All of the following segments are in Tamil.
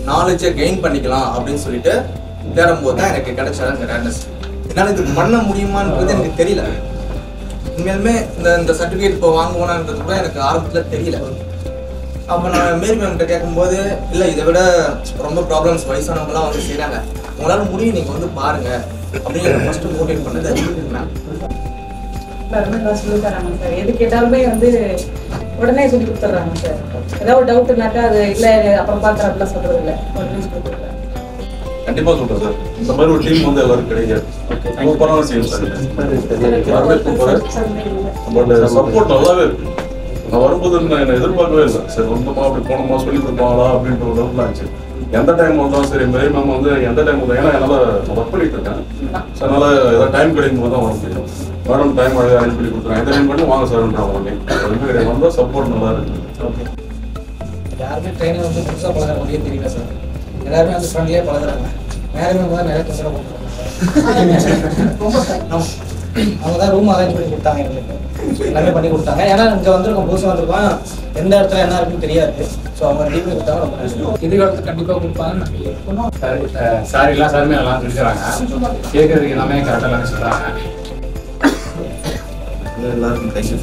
நாலேஜை கெயின் பண்ணிக்கலாம் அப்படின்னு சொல்லிட்டு தேடும்போது தான் எனக்கு கிடைச்ச அந்த ரேர்னஸ் என்னால் இது பண்ண முடியுமான்றது எனக்கு தெரியல உண்மையாலுமே இந்த இந்த சர்டிஃபிகேட் இப்போ வாங்குவோனான்றது கூட எனக்கு ஆரம்பத்தில் தெரியல அப்போ நான் மேரி மேம்கிட்ட கேட்கும்போது இல்லை இதை விட ரொம்ப ப்ராப்ளம்ஸ் வயசானவங்களாம் வந்து செய்கிறாங்க உங்களால் முடியும் நீங்கள் வந்து பாருங்க அப்படின்னு எனக்கு ஃபஸ்ட்டு மோட்டிவேட் பண்ணது மேம் எல்லாருமே நல்லா சொல்லி தராங்க சார் எது கேட்டாலுமே வந்து உடனே சொல்லி கொடுத்துட்றாங்க சார் ஏதாவது ஒரு டவுட்னாக்கா அது இல்லை அப்புறம் பார்க்குற அப்படிலாம் சொல்றது இல்லை உடனே சொல்லி கொடுத்துட்றாங்க கண்டிப்பா சொல்றேன் சார் இந்த மாதிரி ஒரு டீம் வந்து எல்லாரும் கிடைக்காது சூப்பரான டீம் சார் எல்லாருமே சூப்பர் நம்மளோட சப்போர்ட் நல்லாவே இருக்கு நான் வரும்போது நான் என்ன எதிர்பார்க்கவே இல்லை சரி வந்தோமா அப்படி போனோமா சொல்லி கொடுப்பாங்களா அப்படின்ற ஒரு டவுட்லாம் ஆச்சு எந்த டைம் வந்தாலும் சரி மேரி மேம் வந்து எந்த டைம் வந்தா ஏன்னா என்னால் நான் ஒர்க் பண்ணிட்டு இருக்கேன் ஸோ அதனால ஏதாவது டைம் கிடைக்கும் போது தான் வர முடியும் மேடம் டைம் அழகாக அரேஞ்ச் பண்ணி கொடுத்துருவேன் எந்த டைம் பண்ணி வாங்க சார்ன்றாங்க உடனே எதுவுமே கிடையாது வந்தால் சப்போர்ட் நல்லா இருக்கு யாருமே ட்ரெயினில் வந்து புதுசாக பழகிற மாதிரியே தெரியல சார் எல்லாருமே வந்து ஃப்ரெண்ட்லியாக பழகுறாங்க நேரமே தான் நிறைய தொந்தரவு கொடுக்குறாங்க அவங்க தான் ரூம் அரேஞ்ச் பண்ணி கொடுத்தாங்க எங்களுக்கு எல்லாமே பண்ணி கொடுத்தாங்க ஏன்னா இங்கே வந்திருக்கோம் புதுசாக வந்திருக்கோம் எந்த இடத்துல என்ன இருக்குன்னு தெரியாது ஸோ அவங்க ரெடி பண்ணி கொடுத்தாங்க ரொம்ப நன்றி. எதிர்காலத்துக்கு கண்டிப்பாக கொடுப்பாங்கன்னு நம்பிக்கை சார் எல்லா சாருமே நல்லா சொல்லிக்கிறாங்க கேட்கறதுக்கு எல்லாமே கரெக்டாக எல்லாமே சொல்கிறாங்க எல்லாருக்கும் தேங்க்யூ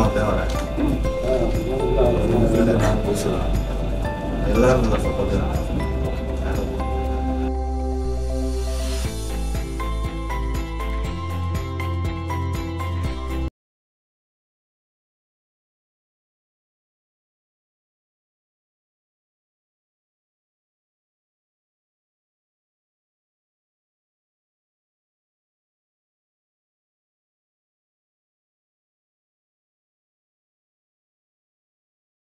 தேவை எல்லாரும் நல்லா சப்போர்ட்